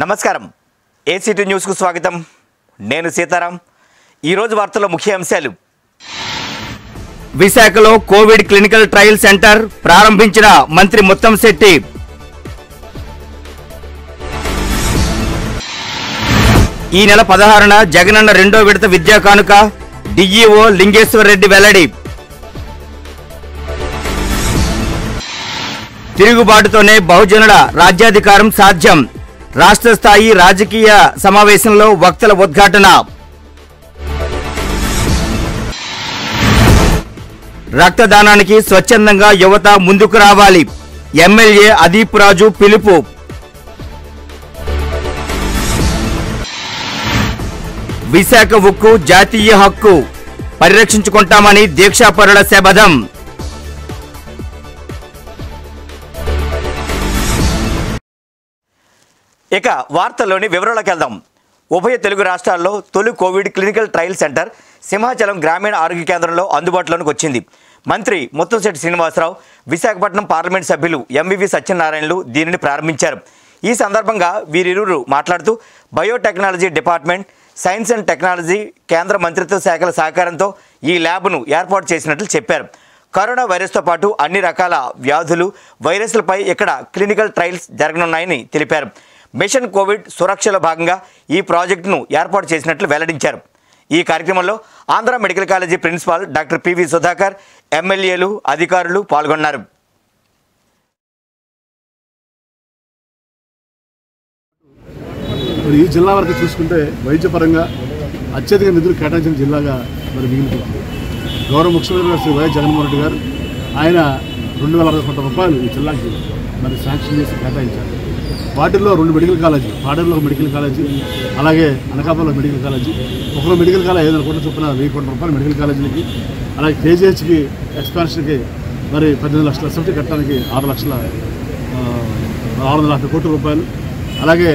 నమస్కారం ఏసీటీ న్యూస్కు స్వాగతం నేను సీతారాం ఈరోజు వార్తల ముఖ్య అంశాలు విశాఖలో కోవిడ్ క్లినికల్ ట్రయల్ సెంటర్ ప్రారంభించిన మంత్రి ముత్తంశెట్టి ఈ నెల పదహారున జగనన్న రెండో విడత విద్యా కానుక డిఈఓ లింగేశ్వర్ రెడ్డి వెల్లడి తిరుగుబాటుతోనే బహుజనుల రాజ్యాధికారం సాధ్యం రాష్ట్ర స్థాయి రాజకీయ సమావేశంలో వక్తల ఉద్ఘాటన రక్తదానానికి స్వచ్ఛందంగా యువత ముందుకు రావాలి ఎమ్మెల్యే అదీప్ రాజు పిలుపు విశాఖ ఉక్కు జాతీయ హక్కు పరిరక్షించుకుంటామని దీక్షాపరుల శబదం ఇక వార్తల్లోని వివరాలకు వెళ్దాం ఉభయ తెలుగు రాష్ట్రాల్లో తొలి Covid clinical trial centre Simhachalam గ్రామీణ ఆరోగ్య కేంద్రంలో అందుబాటులోకి వచ్చింది మంత్రి ముత్తంశెట్టి శ్రీనివాసరావు విశాఖపట్నం పార్లమెంట్ సభ్యులు ఎంవివి సత్యనారాయణలు దీనిని ప్రారంభించారు ఈ సందర్భంగా వీరిరువురు మాట్లాడుతూ biotechnology department science and technology కేంద్ర మంత్రిత్వ శాఖల సహకారంతో ఈ ల్యాబ్ను ఏర్పాటు చేసినట్లు చెప్పారు కరోనా వైరస్తో పాటు అన్ని రకాల వ్యాధులు వైరస్లపై ఇక్కడ క్లినికల్ ట్రయల్స్ జరగనున్నాయని తెలిపారు మిషన్ కోవిడ్ సురక్షలో భాగంగా ఈ ప్రాజెక్టును ఏర్పాటు చేసినట్లు వెల్లడించారు ఈ కార్యక్రమంలో Andhra medical college principal doctor PV Sudhakar ఎమ్మెల్యేలు అధికారులు పాల్గొన్నారు మరి ఈ జిల్లా వరకు చూసుకుంటే వైద్యపరంగా అత్యధిక నిధులు కేటాయించిన జిల్లాగా మరి మిగిలిపోతుంది గౌరవ ముఖ్యమంత్రి గారు శ్రీ వైఎస్ జగన్మోహన్ రెడ్డి గారు ఆయన రెండు వేల అరవై కోట్ల రూపాయలు ఈ జిల్లాకి మరి శాంక్షన్ చేసి కేటాయించారు వాటిల్లో రెండు మెడికల్ కాలేజీ పాడేరులో ఒక మెడికల్ కాలేజీ అలాగే అనకాపల్లిలో ఒక మెడికల్ కాలేజీ ఒకరు మెడికల్ కాలేజ్ ఐదు వందల కోట్ల చొప్పున వెయ్యి కోట్ల రూపాయలు మెడికల్ కాలేజీలకి అలాగే కేజీహెచ్కి ఎక్స్పాన్షన్కి మరి పద్దెనిమిది లక్షల ఎస్ఎఫ్టీ కట్టడానికి ఆరు లక్షల ఆ, ఆరు వందల యాభై కోట్ల రూపాయలు అలాగే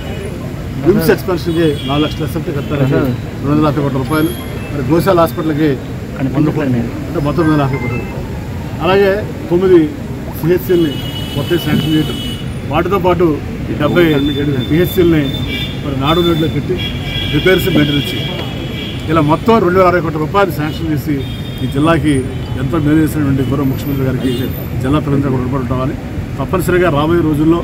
విమ్స్ ఎక్స్పెన్షన్కి నాలుగు లక్షల ఎస్ఎఫ్టీ కట్టాలని రెండు వందల యాభై కోట్ల రూపాయలు మరి గోశాల హాస్పిటల్కి వంద కోట్ల అంటే మొత్తం రెండు వందల యాభై కోట్ల రూపాయలు అలాగే తొమ్మిది సిహెచ్సిల్ని కొత్త శాంక్షన్ చేయడం వాటితో పాటు ఈ డెబ్బై పిహెచ్సిల్ని మరి నాడు నేడులో పెట్టి రిపేర్స్ మెయింటెనెన్స్ చేయాలి. ఇలా మొత్తం రెండు వేల అరవై కోట్ల రూపాయలు శాంక్షన్ చేసి ఈ జిల్లాకి ఎంతో మేలు చేసినటువంటి గౌరవ ముఖ్యమంత్రి గారికి జిల్లా ప్రజలందరూ కూడా రుణపడి ఉంటామని తప్పనిసరిగా రాబోయే రోజుల్లో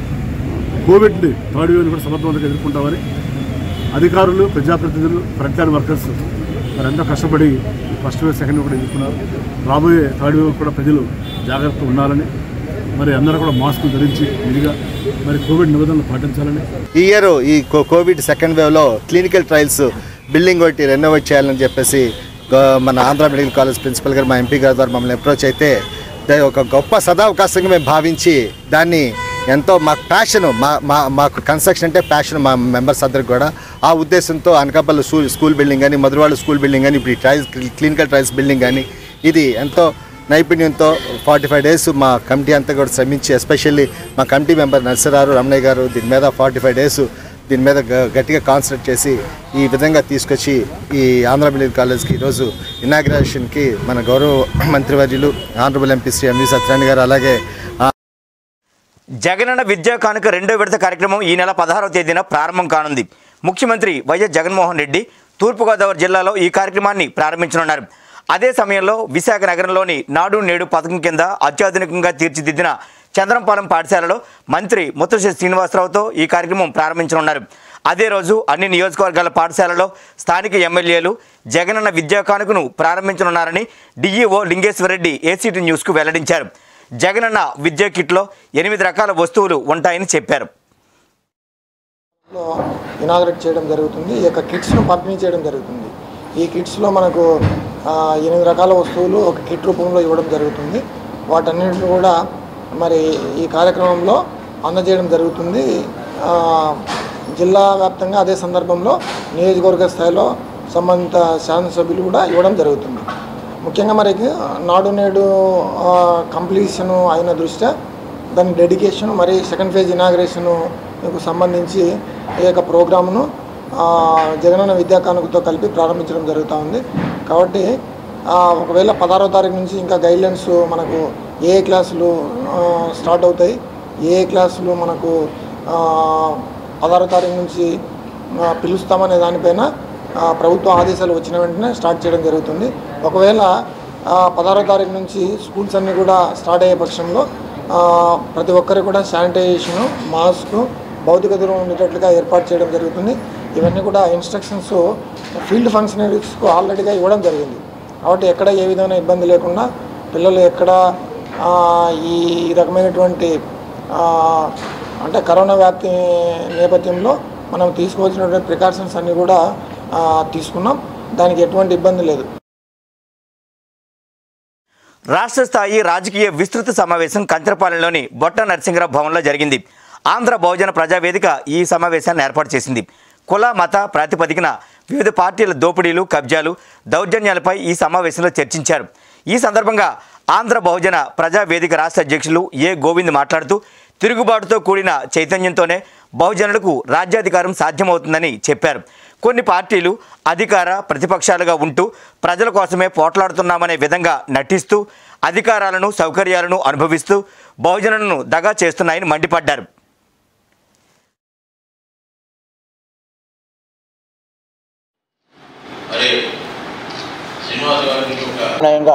కోవిడ్ని థర్డ్ వేవ్ని కూడా సమర్థవంతంగా ఎదుర్కొంటామని అధికారులు ప్రజాప్రతినిధులు ఫ్రంట్ లైన్ వర్కర్స్ మరి ఎంతో కష్టపడి ఫస్ట్ వేవ్ సెకండ్ వేవ్ కూడా ఎదుర్కొన్నారు రాబోయే థర్డ్ వేవ్ కూడా ప్రజలు జాగ్రత్తగా ఉండాలని మరి అందరూ కూడా మాస్కులు ధరించి విధిగా మరి కోవిడ్ నిబంధనలు పాటించాలని ఈ ఇయర్ ఈ కో- కోవిడ్ సెకండ్ వేవ్లో క్లినికల్ ట్రయల్స్ బిల్డింగ్ ఒకటి రెనోవేట్ చేయాలని చెప్పేసి గ- మన ఆంధ్ర మెడికల్ కాలేజ్ ప్రిన్సిపల్ గారు మా ఎంపీ గారి ద్వారా మమ్మల్ని అప్రోచ్ అయితే దా- ఒక గొప్ప సదావకాశంగా మేము భావించి దాన్ని ఎంతో మాకు ప్యాషన్ మా మా మాకు కన్స్ట్రక్షన్ అంటే ప్యాషన్ మా మెంబర్స్ అందరికి కూడా ఆ ఉద్దేశంతో అనకాపల్లి స్కూల్ స్కూల్ బిల్డింగ్ కానీ మధురవాడ స్కూల్ బిల్డింగ్ కానీ ఇప్పుడు ఈ ట్రయల్స్ క్లినికల్ ట్రయల్స్ బిల్డింగ్ కానీ ఇది ఎంతో నైపుణ్యంతో ఫార్టీ ఫైవ్ డేస్ మా కమిటీ అంతా కూడా శ్రమించి ఎస్పెషల్లీ మా కమిటీ మెంబర్ నర్సరారు రమణయ్య గారు దీని మీద ఫార్టీ ఫైవ్ డేస్ దీని మీద గ- గట్టిగా కాన్సన్ట్రేట్ చేసి ఈ విధంగా తీసుకొచ్చి ఈ ఆంధ్ర మెడికల్ కాలేజ్కి ఈరోజు ఇనాగ్రేషన్కి మన గౌరవ మంత్రివర్యులు honourable MP Shri MV Satyanarayana garu అలాగే ఆ, జగనన్న విద్యా కానుక రెండో విడత కార్యక్రమం ఈ నెల పదహారవ తేదీన ప్రారంభం కానుంది ముఖ్యమంత్రి వైఎస్ జగన్మోహన్ రెడ్డి తూర్పుగోదావరి జిల్లాలో ఈ కార్యక్రమాన్ని ప్రారంభించనున్నారు అదే సమయంలో విశాఖ నగరంలోని నాడు నేడు పథకం కింద అత్యాధునికంగా తీర్చిదిద్దిన చంద్రంపాలెం పాఠశాలలో మంత్రి ముత్తశ్రీ శ్రీనివాసరావుతో ఈ కార్యక్రమం ప్రారంభించనున్నారు అదే రోజు అన్ని నియోజకవర్గాల పాఠశాలలో స్థానిక ఎమ్మెల్యేలు జగనన్న విద్యా కానుకను ప్రారంభించనున్నారని డిఈఓ లింగేశ్వరరెడ్డి ఏసీటీ న్యూస్కు వెల్లడించారు జగనన్న విద్యా కిట్లో ఎనిమిది రకాల వస్తువులు ఉంటాయని చెప్పారు లో ఇనాగరేట్ చేయడం జరుగుతుంది ఈ యొక్క కిట్స్ను పంపిణీ చేయడం జరుగుతుంది ఈ కిట్స్లో మనకు ఆ, ఎనిమిది రకాల వస్తువులు ఒక కిట్ రూపంలో ఇవ్వడం జరుగుతుంది వాటన్నిటిని కూడా మరి ఈ కార్యక్రమంలో అందజేయడం జరుగుతుంది ఆ, జిల్లా వ్యాప్తంగా అదే సందర్భంలో నియోజకవర్గ స్థాయిలో సంబంధిత శాసనసభ్యులు కూడా ఇవ్వడం జరుగుతుంది ముఖ్యంగా మరి నాడు నేడు కంప్లీషను అయిన దృష్ట్యా దాని డెడికేషన్ మరి సెకండ్ ఫేజ్ ఇనాగ్రేషన్కు సంబంధించి ఈ యొక్క ప్రోగ్రామ్ను ఆ, జగనన్న విద్యా కానుకతో కలిపి ప్రారంభించడం జరుగుతూ ఉంది కాబట్టి ఆ, ఒకవేళ పదహారో తారీఖు నుంచి ఇంకా గైడ్లైన్స్ మనకు ఏ క్లాసులు ఆ, స్టార్ట్ అవుతాయి ఏ క్లాసులు మనకు ఆ, పదహారో తారీఖు నుంచి ఆ, పిలుస్తామనే దానిపైన ఆ, ప్రభుత్వ ఆదేశాలు వచ్చిన వెంటనే స్టార్ట్ చేయడం జరుగుతుంది ఒకవేళ ఆ, పదహారో తారీఖు నుంచి స్కూల్స్ అన్నీ కూడా స్టార్ట్ అయ్యే పక్షంలో ఆ, ప్రతి ఒక్కరికి కూడా శానిటైజేషను మాస్క్ భౌతిక దూరం ఉండేటట్లుగా ఏర్పాటు చేయడం జరుగుతుంది ఇవన్నీ కూడా ఇన్స్ట్రక్షన్స్ ఫీల్డ్ ఫంక్షనరీస్కు ఆల్రెడీగా ఇవ్వడం జరిగింది కాబట్టి ఎక్కడ ఏ విధమైన ఇబ్బంది లేకుండా పిల్లలు ఎక్కడ ఆ, ఈ రకమైనటువంటి ఆ, అంటే కరోనా వ్యాప్తి నేపథ్యంలో మనం తీసుకోవాల్సినటువంటి ప్రికాషన్స్ అన్నీ కూడా ఆ, తీసుకున్నాం దానికి ఎటువంటి ఇబ్బంది లేదు రాష్ట్ర స్థాయి రాజకీయ విస్తృత సమావేశం కంచరపాలెంలోని బొట్ట నరసింహరావు భవన్లో జరిగింది ఆంధ్ర బహుజన ప్రజావేదిక ఈ సమావేశాన్ని ఏర్పాటు చేసింది కుల మత ప్రాతిపదికన వివిధ పార్టీల దోపిడీలు కబ్జాలు దౌర్జన్యాలపై ఈ సమావేశంలో చర్చించారు ఈ సందర్భంగా ఆంధ్ర బహుజన ప్రజావేదిక రాష్ట్ర అధ్యక్షులు ఏ గోవింద్ మాట్లాడుతూ తిరుగుబాటుతో కూడిన చైతన్యంతోనే బహుజనులకు రాజ్యాధికారం సాధ్యమవుతుందని చెప్పారు కొన్ని పార్టీలు అధికార ప్రతిపక్షాలుగా ఉంటూ ప్రజల కోసమే పోట్లాడుతున్నామనే విధంగా నటిస్తూ అధికారాలను సౌకర్యాలను అనుభవిస్తూ బహుజనులను దగా చేస్తున్నాయని మండిపడ్డారు మరి శ్రీనివాస గారికి ఒక నిర్ణయంగా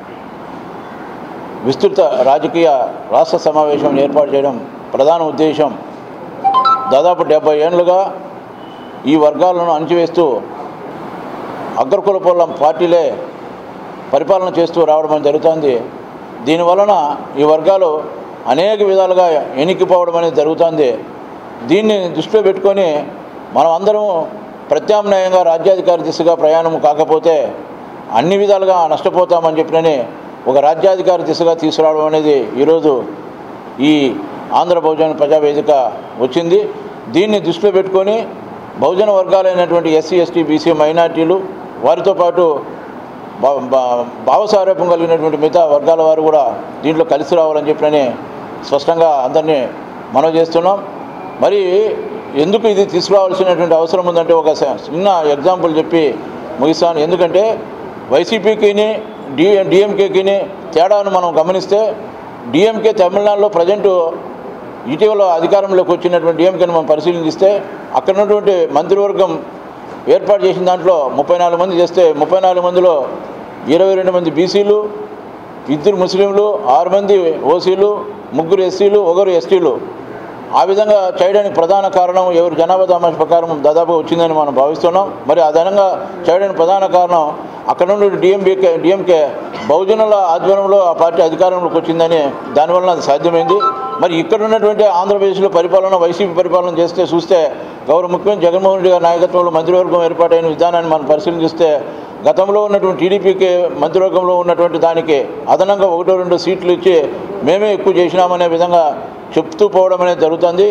విస్తృత రాజకీయ రాష్ట్ర సమావేశం ఏర్పాటు చేయడం ప్రధాన ఉద్దేశం దాదాపు డెబ్బై ఏళ్ళుగా ఈ వర్గాలను అణచివేస్తూ అగ్రకుల పొలం పార్టీలే పరిపాలన చేస్తూ రావడం జరుగుతుంది దీనివలన ఈ వర్గాలు అనేక విధాలుగా ఎనికిపోవడం అనేది జరుగుతుంది దీన్ని దృష్టిలో పెట్టుకొని మనం అందరం ప్రత్యామ్నాయంగా రాజ్యాధికారి దిశగా ప్రయాణం కాకపోతే అన్ని విధాలుగా నష్టపోతామని చెప్పినని ఒక రాజ్యాధికారి దిశగా తీసుకురావడం అనేది ఈరోజు ఈ ఆంధ్ర బహుజన ప్రజావేదిక వచ్చింది దీన్ని దృష్టిలో పెట్టుకొని బహుజన వర్గాలైనటువంటి ఎస్సీ ఎస్టీ బీసీ మైనార్టీలు వారితో పాటు భా- భా- భావసారూప్యం కలిగినటువంటి మిగతా వర్గాల వారు కూడా దీంట్లో కలిసి రావాలని చెప్పినని స్పష్టంగా అందరినీ మనం చేస్తున్నాం మరి ఎందుకు ఇది తీసుకురావాల్సినటువంటి అవసరం ఉందంటే ఒక స- చిన్న ఎగ్జాంపుల్ చెప్పి ముగిస్తాను ఎందుకంటే వైసీపీకిని డి డిఎంకేకిని తేడాను మనం గమనిస్తే డిఎంకే తమిళనాడులో ప్రజెంటు ఇటీవల అధికారంలోకి వచ్చినటువంటి డిఎంకేని మనం పరిశీలిస్తే అక్కడ ఉన్నటువంటి మంత్రివర్గం ఏర్పాటు చేసిన దాంట్లో ముప్పై నాలుగు మంది చేస్తే ముప్పై నాలుగు మందిలో ఇరవై రెండు మంది బీసీలు ఇద్దరు ముస్లింలు ఆరు మంది ఓసీలు ముగ్గురు ఎస్సీలు ఒకరు ఎస్టీలు ఆ విధంగా చేయడానికి ప్రధాన కారణం ఎవరు జనాభా దామాష ప్రకారం దాదాపు వచ్చిందని మనం భావిస్తున్నాం మరి ఆ విధంగా చేయడానికి ప్రధాన కారణం అక్కడ నుండి డిఎంబీకే డిఎంకే బహుజనుల ఆధ్వర్యంలో ఆ పార్టీ అధికారంలోకి వచ్చిందని దానివల్ల అది సాధ్యమైంది మరి ఇక్కడ ఉన్నటువంటి ఆంధ్రప్రదేశ్లో పరిపాలన వైసీపీ పరిపాలన చేస్తే చూస్తే గౌరవ ముఖ్యమంత్రి జగన్మోహన్ రెడ్డి గారి నాయకత్వంలో మంత్రివర్గం ఏర్పాటైన విధానాన్ని మనం పరిశీలిస్తే గతంలో ఉన్నటువంటి టీడీపీకి మంత్రివర్గంలో ఉన్నటువంటి దానికి అదనంగా ఒకటో రెండు సీట్లు ఇచ్చి మేమే ఎక్కువ చేసినామనే విధంగా చెప్తూ పోవడం అనేది జరుగుతుంది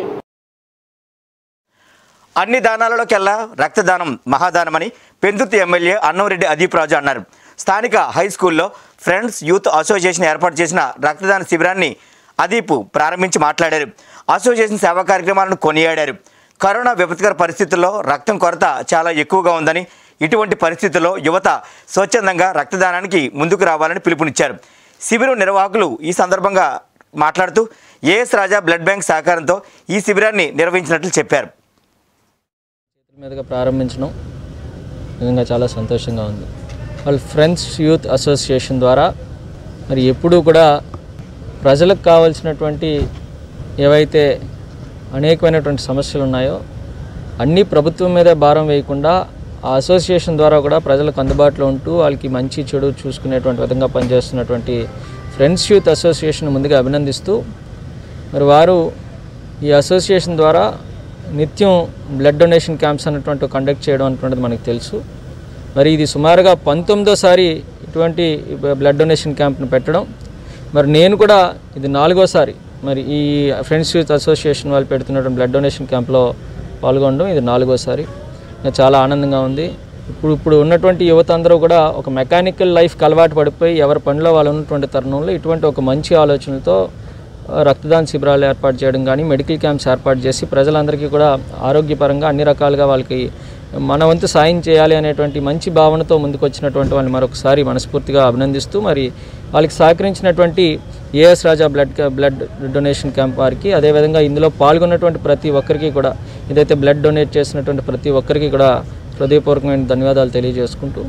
అన్ని దానాలలోకెల్లా రక్తదానం మహాదానమని పెందుర్తి ఎమ్మెల్యే అన్నంరెడ్డి అదీప్ రాజు అన్నారు స్థానిక హై స్కూల్లో ఫ్రెండ్స్ యూత్ అసోసియేషన్ ఏర్పాటు చేసిన రక్తదాన శిబిరాన్ని అదీప్ ప్రారంభించి మాట్లాడారు అసోసియేషన్ సేవా కార్యక్రమాలను కొనియాడారు కరోనా విపత్కర పరిస్థితుల్లో రక్తం కొరత చాలా ఎక్కువగా ఉందని ఇటువంటి పరిస్థితుల్లో యువత స్వచ్ఛందంగా రక్తదానానికి ముందుకు రావాలని పిలుపునిచ్చారు శిబిరం నిర్వాహకులు ఈ సందర్భంగా మాట్లాడుతూ ఏఎస్ రాజా బ్లడ్ బ్యాంక్ సహకారంతో ఈ శిబిరాన్ని నిర్వహించినట్లు చెప్పారు చేతుల మీదుగా ప్రారంభించడం నిజంగా చాలా సంతోషంగా ఉంది వాళ్ళ ఫ్రెండ్స్ యూత్ అసోసియేషన్ ద్వారా మరి ఎప్పుడూ కూడా ప్రజలకు కావాల్సినటువంటి ఏవైతే అనేకమైనటువంటి సమస్యలు ఉన్నాయో అన్నీ ప్రభుత్వం మీదే భారం వేయకుండా ఆ అసోసియేషన్ ద్వారా కూడా ప్రజలకు అందుబాటులో ఉంటూ వాళ్ళకి మంచి చెడు చూసుకునేటువంటి విధంగా పనిచేస్తున్నటువంటి ఫ్రెండ్స్ యూత్ అసోసియేషన్ ముందుగా అభినందిస్తూ మరి వారు ఈ అసోసియేషన్ ద్వారా నిత్యం బ్లడ్ డొనేషన్ క్యాంప్స్ అన్నటువంటి కండక్ట్ చేయడం అన్నటువంటిది మనకు తెలుసు మరి ఇది సుమారుగా పంతొమ్మిదోసారి ఇటువంటి బ్లడ్ డొనేషన్ క్యాంప్ను పెట్టడం మరి నేను కూడా ఇది నాలుగోసారి మరి ఈ ఫ్రెండ్స్ యూత్ అసోసియేషన్ వాళ్ళు పెడుతున్నటువంటి బ్లడ్ డొనేషన్ క్యాంప్లో పాల్గొనడం ఇది నాలుగోసారి నాకు చాలా ఆనందంగా ఉంది ఇప్పుడు ఇప్పుడు ఉన్నటువంటి యువత అందరూ కూడా ఒక మెకానికల్ లైఫ్కి అలవాటు పడిపోయి ఎవరి పనిలో వాళ్ళు ఉన్నటువంటి తరుణంలో ఇటువంటి ఒక మంచి ఆలోచనలతో ఆ, రక్తదాన శిబిరాలు ఏర్పాటు చేయడం కానీ మెడికల్ క్యాంప్స్ ఏర్పాటు చేసి ప్రజలందరికీ కూడా ఆరోగ్యపరంగా అన్ని రకాలుగా వాళ్ళకి మన వంతు సాయం చేయాలి అనేటువంటి మంచి భావనతో ముందుకు వచ్చినటువంటి వాళ్ళని మరొకసారి మనస్ఫూర్తిగా అభినందిస్తూ మరి వాళ్ళకి సహకరించినటువంటి AS Raja blood blood donation camp వారికి అదేవిధంగా ఇందులో పాల్గొన్నటువంటి ప్రతి ఒక్కరికి కూడా ఇదైతే బ్లడ్ డొనేట్ చేసినటువంటి ప్రతి ఒక్కరికి కూడా హృదయపూర్వకమైన ధన్యవాదాలు తెలియజేసుకుంటూ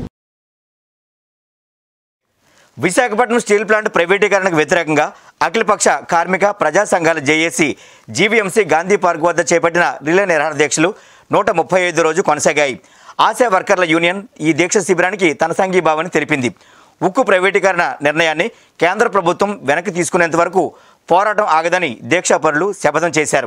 విశాఖపట్నం స్టీల్ ప్లాంట్ ప్రైవేటీకరణకు వ్యతిరేకంగా అఖిలపక్ష కార్మిక ప్రజా సంఘాల జేఏసీ జీవీఎంసీ గాంధీ పార్క్ వద్ద చేపట్టిన రిలే నిరాహార దీక్షలు నూట ముప్పై ఐదు రోజు కొనసాగాయి ఆశా వర్కర్ల యూనియన్ ఈ దీక్ష శిబిరానికి తన సంఘీభావాన్ని తెలిపింది ఉక్కు ప్రైవేటీకరణ నిర్ణయాన్ని కేంద్ర ప్రభుత్వం వెనక్కి తీసుకునేంత వరకు పోరాటం ఆగదని దీక్షాపరులు శపథం చేశారు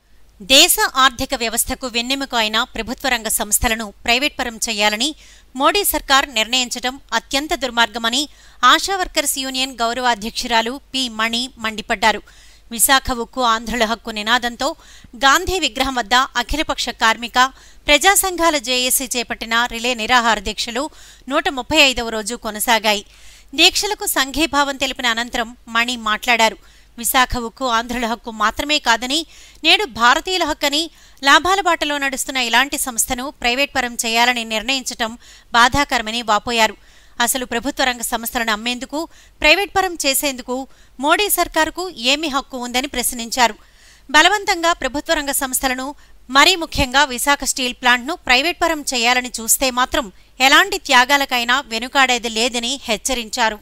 దేశ ఆర్థిక వ్యవస్థకు వెన్నెముక అయిన ప్రభుత్వ రంగ సంస్థలను ప్రైవేట్ పరం చేయాలని మోడీ సర్కార్ నిర్ణయించడం అత్యంత దుర్మార్గమని ఆశా వర్కర్స్ యూనియన్ గౌరవాధ్యక్షురాలు పి మణి మండిపడ్డారు విశాఖ ఉక్కు ఆంధ్రుల హక్కు నినాదంతో గాంధీ విగ్రహం వద్ద అఖిలపక్ష కార్మిక ప్రజా సంఘాల జేఏసీ చేపట్టిన రిలే నిరాహార దీక్షలు నూట ముప్పై ఐదవ రోజు కొనసాగాయి దీక్షలకు సంఘీభావం తెలిపిన అనంతరం మణి మాట్లాడారు విశాఖ ఉక్కు ఆంధ్రుల హక్కు మాత్రమే కాదని నేడు భారతీయుల హక్కని లాభాల బాటలో నడుస్తున్న ఇలాంటి సంస్థను ప్రైవేట్ పరం చేయాలని నిర్ణయించటం బాధాకరమని వాపోయారు అసలు ప్రభుత్వ రంగ సంస్థలను అమ్మేందుకు ప్రైవేట్ పరం చేసేందుకు మోడీ సర్కారుకు ఏమి హక్కు ఉందని ప్రశ్నించారు బలవంతంగా ప్రభుత్వ రంగ సంస్థలను మరీ ముఖ్యంగా విశాఖ స్టీల్ ప్లాంట్ను ప్రైవేట్ పరం చేయాలని చూస్తే మాత్రం ఎలాంటి త్యాగాలకైనా వెనుకాడేది లేదని హెచ్చరించారు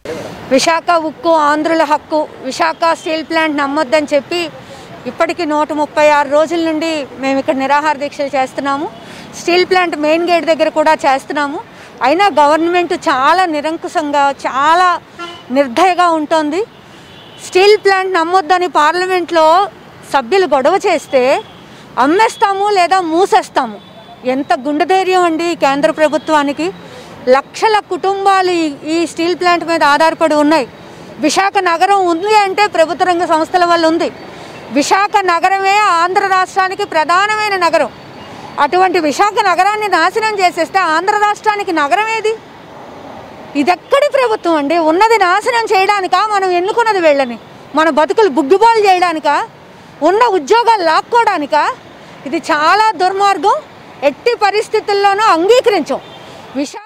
విశాఖ ఉక్కు ఆంధ్రుల హక్కు విశాఖ స్టీల్ ప్లాంట్ నమ్మొద్దని చెప్పి ఇప్పటికి నూట ముప్పై ఆరు రోజుల నుండి మేము ఇక్కడ నిరాహార దీక్షలు చేస్తున్నాము స్టీల్ ప్లాంట్ మెయిన్ గేట్ దగ్గర కూడా చేస్తున్నాము అయినా గవర్నమెంట్ చాలా నిరంకుశంగా చాలా నిర్దయగా ఉంటుంది స్టీల్ ప్లాంట్ నమ్మొద్దని పార్లమెంట్లో సభ్యులు గొడవ చేస్తే అమ్మేస్తాము లేదా మూసేస్తాము ఎంత గుండె ధైర్యం అండి ఈ కేంద్ర ప్రభుత్వానికి లక్షల కుటుంబాలు ఈ- ఈ స్టీల్ ప్లాంట్ మీద ఆధారపడి ఉన్నాయి విశాఖ నగరం ఉంది అంటే ప్రభుత్వ రంగ సంస్థల వల్ల ఉంది విశాఖ నగరమే ఆంధ్ర రాష్ట్రానికి ప్రధానమైన నగరం అటువంటి విశాఖ నగరాన్ని నాశనం చేసేస్తే ఆంధ్ర రాష్ట్రానికి నగరం ఏది ఇదెక్కడి ప్రభుత్వం అండి ఉన్నది నాశనం చేయడానికా మనం ఎన్నుకున్నది వీళ్ళని మన బతుకులు బుగ్గిబాలు చేయడానికా ఉన్న ఉద్యోగాలు లాక్కోవడానికా ఇది చాలా దుర్మార్గం ఎట్టి పరిస్థితుల్లోనూ అంగీకరించం విశాఖ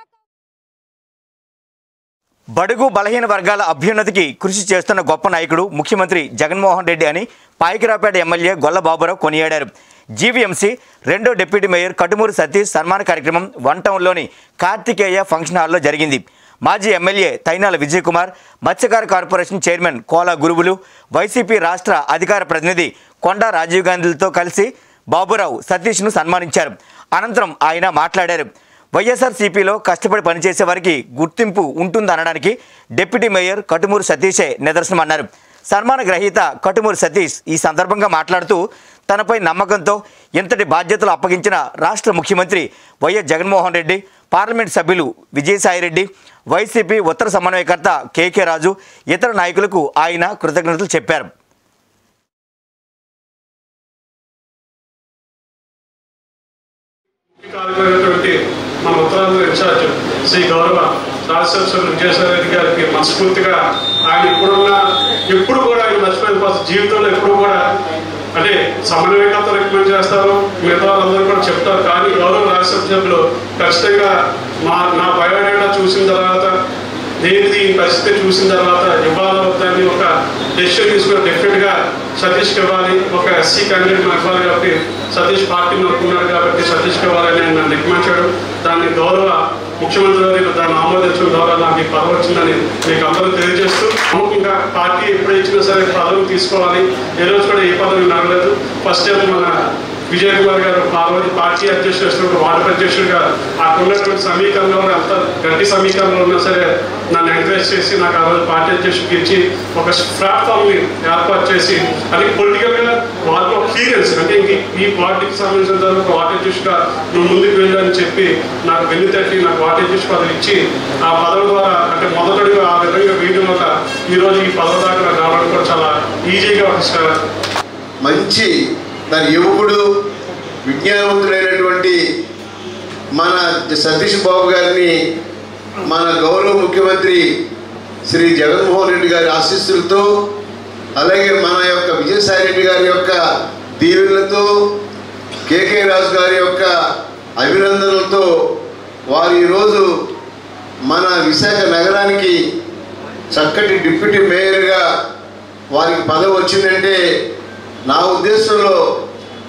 బడుగు బలహీన వర్గాల అభ్యున్నతికి కృషి చేస్తున్న గొప్ప నాయకుడు ముఖ్యమంత్రి జగన్మోహన్ రెడ్డి అని పాయకిరాపేట ఎమ్మెల్యే గొల్ల బాబురావు కొనియాడారు జీవీఎంసీ రెండో డిప్యూటీ మేయర్ కటుమూరి సతీష్ సన్మాన కార్యక్రమం వన్ టౌన్లోని కార్తికేయ ఫంక్షన్ హాల్లో జరిగింది మాజీ ఎమ్మెల్యే తైనాల విజయ్ కుమార్ మత్స్యకార కార్పొరేషన్ చైర్మన్ కోలా గురువులు వైసీపీ రాష్ట్ర అధికార ప్రతినిధి కొండా రాజీవ్ గాంధీలతో కలిసి బాబురావు సతీష్ను సన్మానించారు అనంతరం ఆయన మాట్లాడారు వైఎస్ఆర్సీపీలో కష్టపడి పనిచేసే వారికి గుర్తింపు ఉంటుందనడానికి డిప్యూటీ మేయర్ కటుమూరు సతీషే నిదర్శనమన్నారు సన్మాన గ్రహీత కటుమూరు సతీష్ ఈ సందర్భంగా మాట్లాడుతూ తనపై నమ్మకంతో ఇంతటి బాధ్యతలు అప్పగించిన రాష్ట్ర ముఖ్యమంత్రి వైఎస్ జగన్మోహన్ రెడ్డి పార్లమెంట్ సభ్యులు విజయసాయిరెడ్డి వైసీపీ ఉత్తర సమన్వయకర్త కేకే రాజు ఇతర నాయకులకు ఆయన కృతజ్ఞతలు చెప్పారు కార్యమైనటువంటి మన ఉత్తరాంధ్ర ఇన్ఛార్జ్ శ్రీ గౌరవ రాజ్యసభ సభ్యులు విజయసాయి రెడ్డి గారికి మనస్ఫూర్తిగా ఆయన ఇప్పుడున్న ఎప్పుడు కూడా ఆయన మర్చిపోయిన పరిస్థితి జీవితంలో ఎప్పుడు కూడా అంటే సమన్వయకర్త రికమెండ్ చేస్తారు మిగతా వాళ్ళందరూ కూడా చెప్తారు కానీ గౌరవ రాజ్యసభ సభ్యులు ఖచ్చితంగా మా నా బయోడేటా చూసిన తర్వాత దేనిది ఈ పరిస్థితి చూసిన తర్వాత ఇవ్వాలి వద్దని ఒక డెసిషన్ తీసుకుని డెఫినెట్గా సతీష్కి ఇవ్వాలి ఒక ఎస్సీ క్యాండిడేట్ నాకు ఇవ్వాలి కాబట్టి సతీష్ పార్టీ అనుకున్నాడు కాబట్టి సతీష్కి ఇవ్వాలని ఆయన నన్ను రికమెండ్ చేయడం దాన్ని గౌరవ ముఖ్యమంత్రి గారు దాన్ని ఆమోదించడం ద్వారా నాకు ఈ పదవి వచ్చిందని మీకు అందరూ తెలియజేస్తూ ప్రముఖంగా పార్టీ ఎప్పుడు ఇచ్చినా సరే పదవి తీసుకోవాలి ఏ రోజు కూడా ఏ పదవి నడలేదు ఫస్ట్ టైం మన విజయ్ కుమార్ గారు పార్వతి పార్టీ అధ్యక్షుడు వచ్చినప్పుడు వార్డు అధ్యక్షుడిగా అక్కడ ఉన్నటువంటి సమీకరణలో అంత గట్టి సమీకరణలో ఉన్నా సరే నన్ను ఎంకరేజ్ చేసి నాకు ఆ రోజు పార్టీ అధ్యక్షుడికి ఇచ్చి ఒక ప్లాట్ఫామ్ని ఏర్పాటు చేసి అది పొలిటికల్గా వాళ్ళకి ఒక క్లియరెన్స్ అంటే ఇంక ఈ పార్టీకి సంబంధించిన ఒక వార్డు అధ్యక్షుడిగా నువ్వు ముందుకు వెళ్ళని చెప్పి నాకు వెన్ను తట్టి నాకు వార్డు అధ్యక్షుడు పదవి ఇచ్చి ఆ పదవి ద్వారా అంటే మొదటడిగా ఆ విధంగా వేయడం వల్ల ఈ రోజు ఈ పదవి దాకా నాకు రావడం కూడా చాలా ఈజీగా ఒక మంచి మరి యువకుడు విజ్ఞానవంతుడైనటువంటి మన సతీష్ బాబు గారిని మన గౌరవ ముఖ్యమంత్రి శ్రీ జగన్మోహన్ రెడ్డి గారి ఆశీస్సులతో అలాగే మన యొక్క విజయసాయి రెడ్డి గారి యొక్క దీవెనలతో కేకే రాజు గారి యొక్క అభినందనలతో వారు ఈరోజు మన విశాఖ నగరానికి చక్కటి డిప్యూటీ మేయర్గా వారికి పదవి వచ్చిందంటే నా ఉద్దేశంలో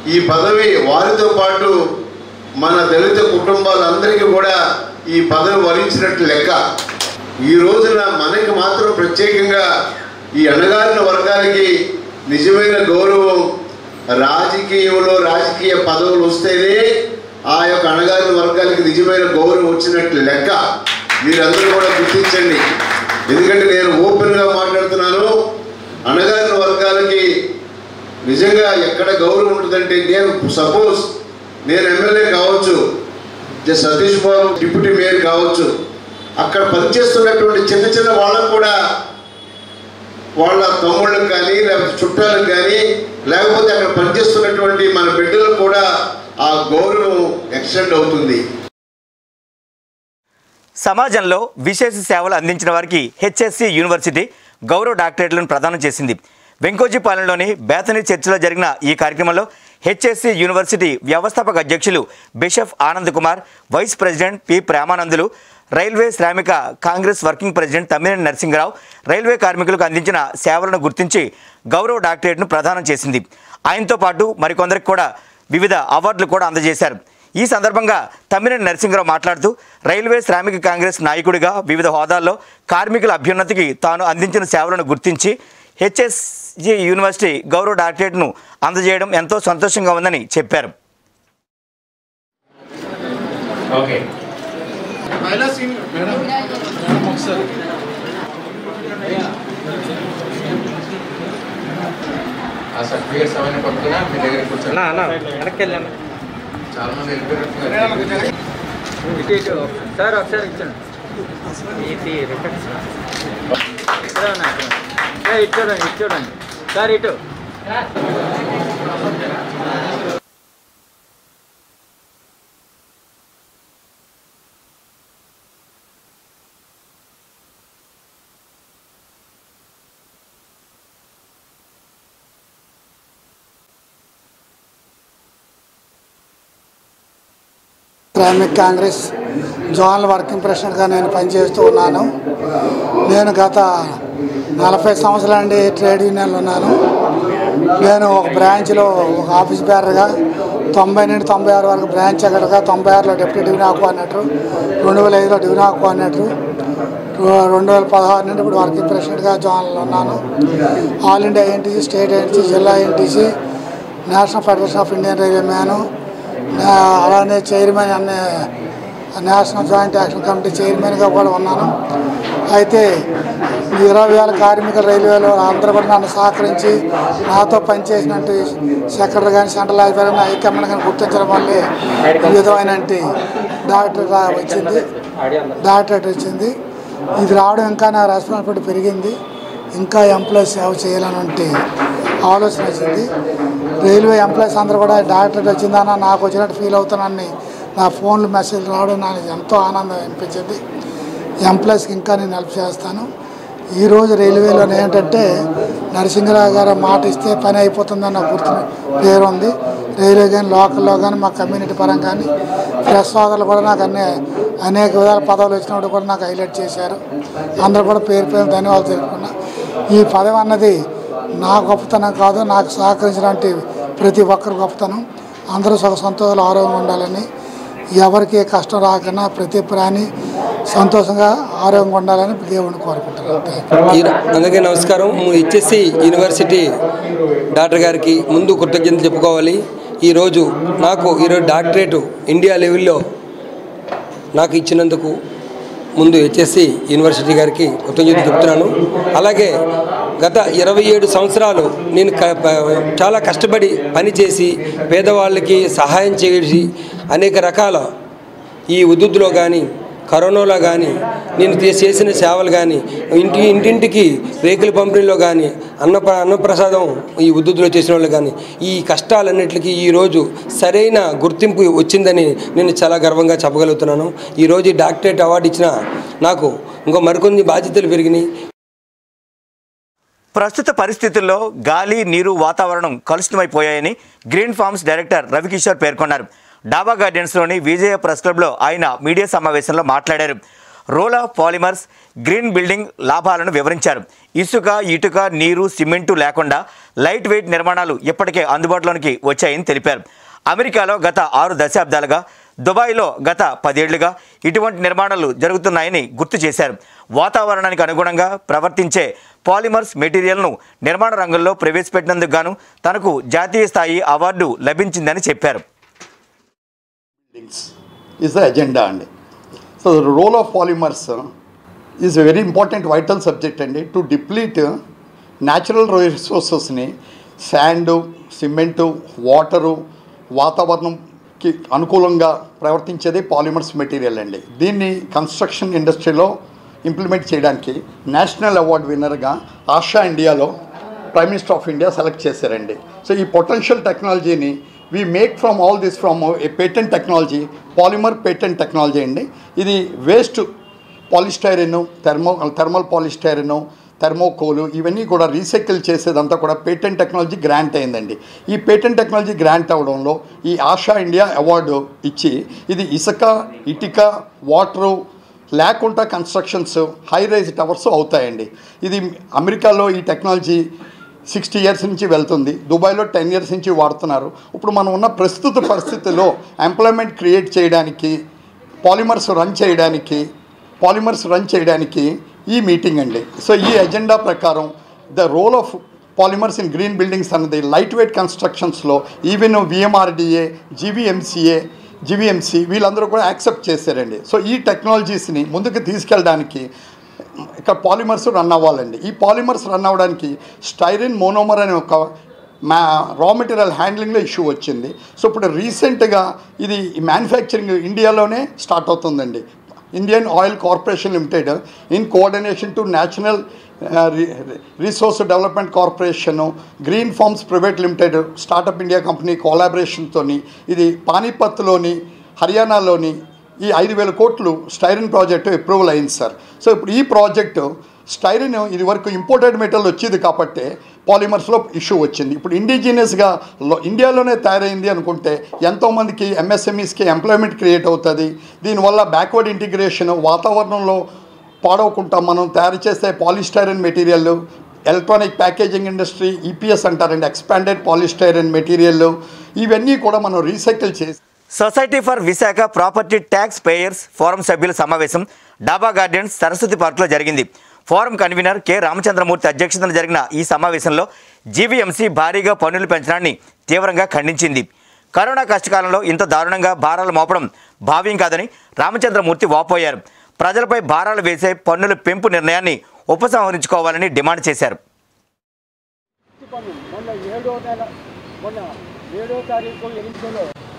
ఈ పదవి వారితో పాటు మన దళిత కుటుంబాలందరికీ కూడా ఈ పదవి వరించినట్టు లెక్క ఈ రోజున మనకి మాత్రం ప్రత్యేకంగా ఈ అణగారిన వర్గాలకి నిజమైన గౌరవం రాజకీయంలో రాజకీయ పదవులు వస్తేనే ఆ యొక్క అణగారిన వర్గాలకి నిజమైన గౌరవం వచ్చినట్లు లెక్క మీరందరూ కూడా గుర్తించండి ఎందుకంటే నేను ఓపెన్గా మాట్లాడుతున్నాను అణగారిన వర్గాలకి నిజంగా ఎక్కడ గౌరవం ఉంటుందంటే నేను సపోజ్ నేను ఎమ్మెల్యే కావచ్చు జ సతీష్ బాబు డిప్యూటీ మేయర్ కావచ్చు అక్కడ పనిచేస్తున్నటువంటి చిన్న చిన్న వాళ్ళకు కూడా వాళ్ళ తమ్ముళ్ళకి కానీ లేకపోతే చుట్టాలకు కానీ లేకపోతే అక్కడ పనిచేస్తున్నటువంటి మన బిడ్డలకు కూడా ఆ గౌరవం ఎక్స్టెండ్ అవుతుంది సమాజంలో విశేష సేవలు అందించిన వారికి హెచ్ఎస్సి యూనివర్సిటీ గౌరవ డాక్టరేట్లను ప్రదానం చేసింది వెంకోజీపాలెంలోని బేతని చర్చిలో జరిగిన ఈ కార్యక్రమంలో హెచ్ఎస్సి యూనివర్సిటీ వ్యవస్థాపక అధ్యక్షులు bishop Anand Kumar vice president P ప్రేమానందులు రైల్వే శ్రామిక Congress working president Tammineni Narasimharao railway కార్మికులకు అందించిన సేవలను గుర్తించి గౌరవ డాక్టరేట్ను ప్రదానం చేసింది ఆయనతో పాటు మరికొందరికి కూడా వివిధ అవార్డులు కూడా అందజేశారు ఈ సందర్భంగా తమ్మినేని నరసింహరావు మాట్లాడుతూ రైల్వే శ్రామిక కాంగ్రెస్ నాయకుడిగా వివిధ హోదాల్లో కార్మికుల అభ్యున్నతికి తాను అందించిన సేవలను గుర్తించి హెచ్ఎస్జి యూనివర్సిటీ గౌరవ డాక్టరేట్ను అందజేయడం ఎంతో సంతోషంగా ఉందని చెప్పారు ఓకే ఆ సర్టిఫికేట్స్ అవన్నీ పట్టుకున్నా మీ దగ్గర కూర్చోండి చాలా మంది వెళ్ళిపోయినట్టున్నారు సార్ ఒకసారి ఇచ్చాను ఇది రికార్డ్స్ ఇటు చూడండి ఇటు చూడండి సార్ ఇటు శ్రామిక్ కాంగ్రెస్ జోనల్ వర్కింగ్ ప్రెసిడెంట్గా నేను పనిచేస్తూ ఉన్నాను నేను గత నలభై సంవత్సరాల నుండి ట్రేడ్ యూనియన్లో ఉన్నాను నేను ఒక బ్రాంచ్లో ఒక ఆఫీస్ బేరర్గా తొంభై నుండి తొంభై ఆరు వరకు బ్రాంచ్ ఎక్కడగా తొంభై ఆరులో డిప్యూటీ డివినా కోఆర్డినేటర్ రెండు వేల ఐదులో డివినా కోఆర్డినేటర్ రెండు వేల పదహారు నుండి ఇప్పుడు వర్కింగ్ ప్రెసిడెంట్గా జోనల్లో ఉన్నాను all India NTC state NTC జిల్లా NTC national federation of Indian railway man నా- అలానే చైర్మన్ అనే నేషనల్ జాయింట్ యాక్షన్ కమిటీ చైర్మన్గా కూడా ఉన్నాను అయితే ఈ ఇరవై వేల కార్మికుల రైల్వేలో అందరూ కూడా నన్ను సహకరించి నాతో పనిచేసినట్టు సెక్రటరీ కానీ సెంట్రల్ ఆఫీసర్ కానీ హైకమాండ్ కానీ గుర్తించడం వల్లే ఈ విధమైన డాక్టర్ రా- వచ్చింది డాక్టరేట్ వచ్చింది ఇది రావడం ఇంకా నా రెస్పాన్సిబిలిటీ పెరిగింది ఇంకా ఎంప్లాయీస్ సేవ చేయాలని ఆలోచన వచ్చింది రైల్వే ఎంప్లాయీస్ అందరూ కూడా డాక్టరేట్ వచ్చిందన్న నాకు వచ్చినట్టు ఫీల్ అవుతానని నా ఫోన్లు మెసేజ్ రావడం నాకు ఎంతో ఆనందం అనిపించింది ఎంప్లాయీస్కి ఇంకా నేను హెల్ప్ చేస్తాను ఈరోజు రైల్వేలో ఏంటంటే నరసింహరావు గారు మాట ఇస్తే పని అయిపోతుందన్న గుర్తు పేరు ఉంది రైల్వే కానీ లోకల్లో కానీ మా కమ్యూనిటీ పరంగా కానీ ప్రెస్ సోదరులు కూడా నాకు అన్ని అనేక విధాల పదవులు వచ్చినప్పుడు కూడా నాకు హైలైట్ చేశారు అందరూ కూడా పేరు పేరు ధన్యవాదాలు తెలుపుకున్నా ఈ పదవి అన్నది నా గొప్పతనం కాదు నాకు సహకరించినటువంటి ప్రతి ఒక్కరి గొప్పతనం అందరూ సుఖ సంతోషాలు ఆరోగ్యంగా ఉండాలని ఎవరికి ఏ కష్టం రాకుండా ప్రతి ప్రాణి సంతోషంగా ఆరోగ్యంగా ఉండాలని దేవుడిని కోరుకుంటున్నాను ఈ- అందరికీ నమస్కారం హెచ్ఎస్సి యూనివర్సిటీ డాక్టర్ గారికి ముందు కృతజ్ఞతలు చెప్పుకోవాలి ఈరోజు నాకు ఈరోజు డాక్టరేటు ఇండియా లెవెల్లో నాకు ఇచ్చినందుకు ముందు హెచ్ఎస్సి యూనివర్సిటీ గారికి కృతజ్ఞతలు చెప్తున్నాను అలాగే గత ఇరవై ఏడు సంవత్సరాలు నేను క- ప- చాలా కష్టపడి పనిచేసి పేదవాళ్ళకి సహాయం చేసి అనేక రకాల ఈ ఉద్దుద్దులో కానీ కరోనాలో కానీ నేను చే- చేసిన సేవలు కానీ ఇంటి ఇంటింటికి రేకుల పంపిణీలో కానీ అన్న అన్నప్రసాదం ఈ ఉద్దుద్దులో చేసిన వాళ్ళు కానీ ఈ కష్టాలన్నిటికీ ఈరోజు సరైన గుర్తింపు వచ్చిందని నేను చాలా గర్వంగా చెప్పగలుగుతున్నాను ఈరోజు ఈ డాక్టరేట్ అవార్డు ఇచ్చిన నాకు ఇంకో మరికొన్ని బాధ్యతలు పెరిగినాయి ప్రస్తుత పరిస్థితుల్లో గాలి నీరు వాతావరణం కలుషితమైపోయాయని గ్రీన్ ఫార్మ్స్ డైరెక్టర్ రవికిషోర్ పేర్కొన్నారు డాబా గార్డెన్స్లోని విజయ ప్రెస్ క్లబ్లో ఆయన మీడియా సమావేశంలో మాట్లాడారు role of polymers green building లాభాలను వివరించారు ఇసుక ఇటుక నీరు సిమెంటు లేకుండా లైట్ వెయిట్ నిర్మాణాలు ఇప్పటికే అందుబాటులోనికి వచ్చాయని తెలిపారు అమెరికాలో గత ఆరు దశాబ్దాలుగా దుబాయ్లో గత పదేళ్లుగా ఇటువంటి నిర్మాణాలు జరుగుతున్నాయని గుర్తు చేశారు వాతావరణానికి అనుగుణంగా ప్రవర్తించే పాలిమర్స్ మెటీరియల్ను నిర్మాణ రంగంలో ప్రవేశపెట్టినందుకు గాను తనకు జాతీయ స్థాయి అవార్డు లభించిందని చెప్పారు is the agenda అండి so the role of polymers uh, is a very important vital subject అండి టు డిప్లీట్ న్యాచురల్ రిసోర్సెస్ని శాండ్ సిమెంటు వాటరు వాతావరణంకి అనుకూలంగా ప్రవర్తించేది పాలిమర్స్ మెటీరియల్ అండి దీన్ని కన్స్ట్రక్షన్ ఇండస్ట్రీలో ఇంప్లిమెంట్ చేయడానికి నేషనల్ అవార్డు విన్నర్గా ఆశా ఇండియాలో prime minister of India select చేశారండి సో ఈ పొటెన్షియల్ టెక్నాలజీని we make from all this from a patent technology polymer patent technology అండి ఇది waste polystyrene thermo thermal polystyrene thermocol ఇవన్నీ కూడా రీసైకిల్ చేసేదంతా కూడా పేటెంట్ టెక్నాలజీ గ్రాంట్ అయిందండి ఈ పేటెంట్ టెక్నాలజీ గ్రాంట్ అవ్వడంలో ఈ ఆశా ఇండియా అవార్డు ఇచ్చి ఇది ఇసుక ఇటుక వాటరు లేకుండా కన్స్ట్రక్షన్స్ హై రైజ్ టవర్స్ అవుతాయండి ఇది అమెరికాలో ఈ టెక్నాలజీ సిక్స్టీ ఇయర్స్ నుంచి వెళ్తుంది దుబాయ్లో టెన్ ఇయర్స్ నుంచి వాడుతున్నారు ఇప్పుడు మనం ఉన్న ప్రస్తుత పరిస్థితుల్లో ఎంప్లాయ్మెంట్ క్రియేట్ చేయడానికి పాలిమర్స్ రన్ చేయడానికి పాలిమర్స్ రన్ చేయడానికి ఈ మీటింగ్ అండి సో ఈ ఎజెండా ప్రకారం the role of polymers in green buildings అన్నది లైట్ వెయిట్ కన్స్ట్రక్షన్స్లో ఈవెన్ విఎంఆర్డిఏ జీవీఎంసీఏ జీవీఎంసీ వీళ్ళందరూ కూడా యాక్సెప్ట్ చేశారండి సో ఈ టెక్నాలజీస్ని ముందుకు తీసుకెళ్ళడానికి ఇక్కడ పాలిమర్స్ రన్ అవ్వాలండి ఈ పాలిమర్స్ రన్ అవ్వడానికి స్టైరిన్ మోనోమర్ అనే ఒక మా రా మెటీరియల్ హ్యాండ్లింగ్లో ఇష్యూ వచ్చింది సో ఇప్పుడు రీసెంట్గా ఇది మ్యానుఫ్యాక్చరింగ్ ఇండియాలోనే స్టార్ట్ అవుతుందండి Indian oil corporation limited in coordination to national resource development corporation green farms private limited startup India company కోలాబరేషన్తో ఇది పానీపత్లోని హర్యానాలోని ఈ ఐదు వేల కోట్లు స్టైరిన్ ప్రాజెక్టు అప్రూవల్ అయింది సార్ సో ఇప్పుడు ఈ ప్రాజెక్టు స్టైరిన్ ఇది వరకు ఇంపోర్టెడ్ మెటీరియల్ వచ్చేది కాబట్టి పాలిమర్స్లో ఇష్యూ వచ్చింది ఇప్పుడు ఇండిజినియస్గా ఇండియాలోనే తయారైంది అనుకుంటే ఎంతోమందికి ఎంఎస్ఎంఈస్కి ఎంప్లాయ్మెంట్ క్రియేట్ అవుతుంది దీనివల్ల బ్యాక్వర్డ్ ఇంటిగ్రేషన్ వాతావరణంలో పాడవకుండా మనం తయారు చేసే polystyrene material electronic packaging industry EPS అంటారండి ఎక్స్పాండెడ్ పాలిస్టైరన్ మెటీరియల్ ఇవన్నీ కూడా మనం రీసైకిల్ చేసి society for Visakha property tax payers forum సభ్యుల సమావేశం డాబా గార్డెన్స్ సరస్వతి పార్కులో జరిగింది ఫోరం కన్వీనర్ కె రామచంద్రమూర్తి అధ్యక్షతన జరిగిన ఈ సమావేశంలో జీవీఎంసీ భారీగా పన్నులు పెంచడాన్ని తీవ్రంగా ఖండించింది కరోనా కష్టకాలంలో ఇంత దారుణంగా భారాలు మోపడం భావ్యం కాదని రామచంద్రమూర్తి వాపోయారు ప్రజలపై భారాలు వేసే పన్నుల పెంపు నిర్ణయాన్ని ఉపసంహరించుకోవాలని డిమాండ్ చేశారు మొన్న ఏడో నెల మొన్న ఏడో తారీఖు ఎనిమిదిలో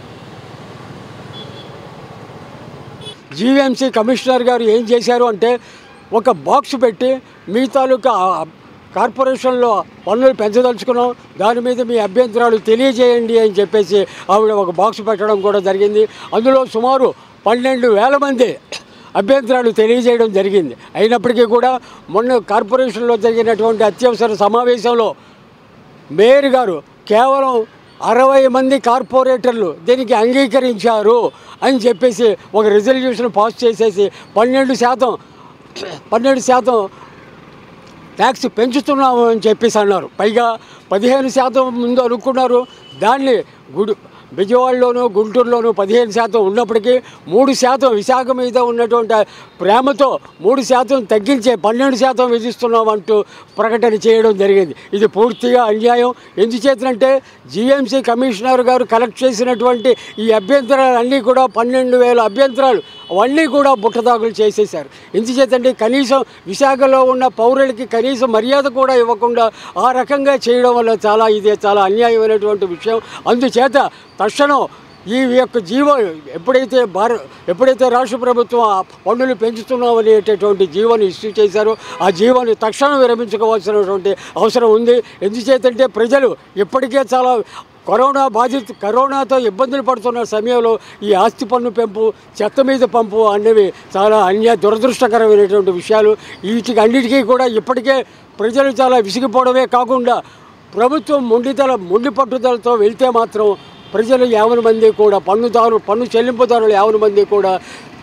జీవీఎంసీ కమిషనర్ గారు ఏం చేశారు అంటే ఒక బాక్స్ పెట్టి మీ తాలూకా కార్పొరేషన్లో పన్నులు పెంచదలుచుకున్నాం దాని మీద మీ అభ్యంతరాలు తెలియజేయండి అని చెప్పేసి ఆవిడ ఒక బాక్స్ పెట్టడం కూడా జరిగింది అందులో సుమారు పన్నెండు వేల మంది అభ్యంతరాలు తెలియజేయడం జరిగింది అయినప్పటికీ కూడా మొన్న కార్పొరేషన్లో జరిగినటువంటి అత్యవసర సమావేశంలో మేయర్ గారు కేవలం అరవై మంది కార్పొరేటర్లు దీనికి అంగీకరించారు అని చెప్పేసి ఒక రిజల్యూషన్ పాస్ చేసేసి పన్నెండు శాతం పన్నెండు శాతం ట్యాక్స్ పెంచుతున్నాము అని చెప్పేసి అన్నారు పైగా పదిహేను శాతం ముందు అనుకున్నారు దాన్ని గుడి విజయవాడలోను గుంటూరులోను పదిహేను శాతం ఉన్నప్పటికీ మూడు శాతం విశాఖ మీద ఉన్నటువంటి ప్రేమతో మూడు శాతం తగ్గించే పన్నెండు శాతం విధిస్తున్నాం అంటూ ప్రకటన చేయడం జరిగింది ఇది పూర్తిగా అన్యాయం ఎందుచేతనంటే జిఎంసీ కమిషనర్ గారు కలెక్ట్ చేసినటువంటి ఈ అభ్యంతరాలన్నీ కూడా పన్నెండు వేల అభ్యంతరాలు అవన్నీ కూడా బుట్టదాగులు చేసేశారు ఎందుచేతంటే కనీసం విశాఖలో ఉన్న పౌరులకి కనీసం మర్యాద కూడా ఇవ్వకుండా ఆ రకంగా చేయడం వల్ల చాలా ఇది చాలా అన్యాయమైనటువంటి విషయం అందుచేత తక్షణం ఈ యొక్క జీవో ఎప్పుడైతే భార ఎప్పుడైతే రాష్ట్ర ప్రభుత్వం ఆ పన్నులు పెంచుతున్నాం అనేటటువంటి జీవోని ఇష్యూ చేశారో ఆ జీవోని తక్షణం విరమించుకోవాల్సినటువంటి అవసరం ఉంది ఎందుచేతంటే ప్రజలు ఇప్పటికే చాలా కరోనా బాధిత కరోనాతో ఇబ్బందులు పడుతున్న సమయంలో ఈ ఆస్తి పన్ను పెంపు చెత్త మీద పంపు అనేవి చాలా అన్య దురదృష్టకరమైనటువంటి విషయాలు వీటికి అన్నిటికీ కూడా ఇప్పటికే ప్రజలు చాలా విసిగిపోవడమే కాకుండా ప్రభుత్వం మొండితల మొండి పట్టుదలతో వెళ్తే మాత్రం ప్రజలు యావన మంది కూడా పన్నుదారు పన్ను చెల్లింపుదారులు యావన మంది కూడా